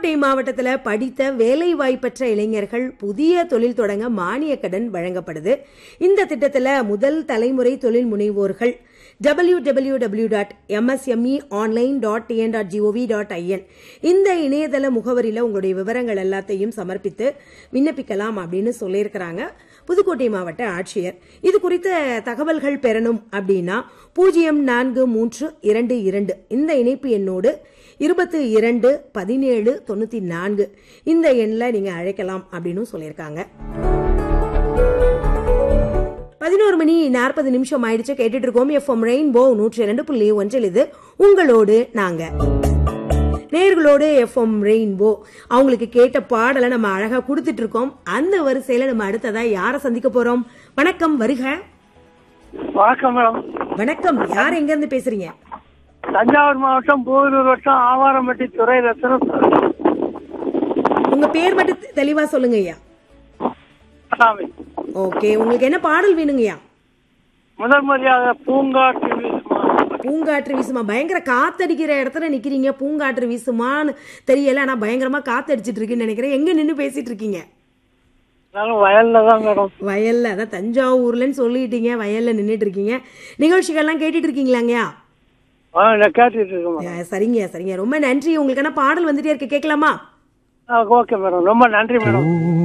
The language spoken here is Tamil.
புதுக்கோட்டை மாவட்டத்தில் படித்த வேலை வாய்ப்பற்ற இளைஞர்கள் புதிய தொழில் தொடங்க மானிய கடன் வழங்கப்படுது இந்த திட்டத்தில் முதல் தலைமுறை தொழில் முனைவோர்கள் W W W dot MSME online dot TN dot GOV dot IN இந்த இணையதள முகவரியில் உங்களுடைய விவரங்கள் எல்லாத்தையும் சமர்ப்பித்து விண்ணப்பிக்கலாம் அப்படின்னு சொல்லியிருக்கிறாங்க புதுக்கோட்டை மாவட்ட ஆட்சியர் இது குறித்த தகவல்கள் பெறணும் அப்படின்னா பூஜ்ஜியம் நான்கு மூன்று இரண்டு இரண்டு இந்த இணைப்பு எண்ணோடு இருபத்தி இரண்டு பதினேழு தொண்ணூற்றி நான்கு இந்த எண்ணில் நீங்கள் அழைக்கலாம் அப்படின்னு சொல்லியிருக்காங்க பதினோரு மணி நாற்பது நிமிஷம் ஆயிடுச்சு கேட்டுட்டு இருக்கோம் எஃப்எம் ரெயின்போ நூற்றி ரெண்டு புள்ளி ஒன்றில் இது உங்களோடு நாங்க நேர்களோடு எஃப்எம் ரெயின்போ அவங்களுக்கு கேட்ட பாடலை நம்ம அழகா கொடுத்துட்டு இருக்கோம் அந்த வரிசையில நம்ம அடுத்ததா யாரை சந்திக்க போறோம் வணக்கம் வருக வணக்கம் மேடம் வணக்கம் யார் எங்க இருந்து பேசுறீங்க தஞ்சாவூர் மாவட்டம் போரூர் வட்டம் ஆவாரம்பட்டி துறை ரத்னம் உங்க பேர் மட்டும் தெ- தெளிவா சொல்லுங்க ஐயா சாமி ஓகே உங்களுக்கு என்ன பாடல் வேணுங்கய்யா முதல் முறையாக பூங்காற்று வீசுமா. பூங்காற்று வீசுமா பயங்கர காத்தடிக்கிற இடத்துல நிக்கிறீங்க பூங்காற்று வீசுமான்னு தெரியல ஆனா பயங்கரமா காத்தடிச்சிட்டு இருக்குன்னு நினைக்கிறேன் எங்க நின்னு பேசிட்டு இருக்கீங்க நானும் வயல்ல தான் மேடம் வயல்ல அதான் தஞ்சாவூர்லன்னு சொல்லிட்டீங்க வயல்ல நின்னுட்டு இருக்கீங்க நிகழ்ச்சிகள்லாம் கேட்டுட்டு இருக்கீங்களாங்கய்யா ஆ, நான் கேட்டுட்டு இருக்கேன் மேடம் ஆ, சரிங்க சரிங்க ரொம்ப நன்றி உங்களுக்கான பாடல் வந்துட்டே இருக்கு கேட்கலாமா ஆ, ஓகே மேடம் ரொம்ப நன்றி மேடம்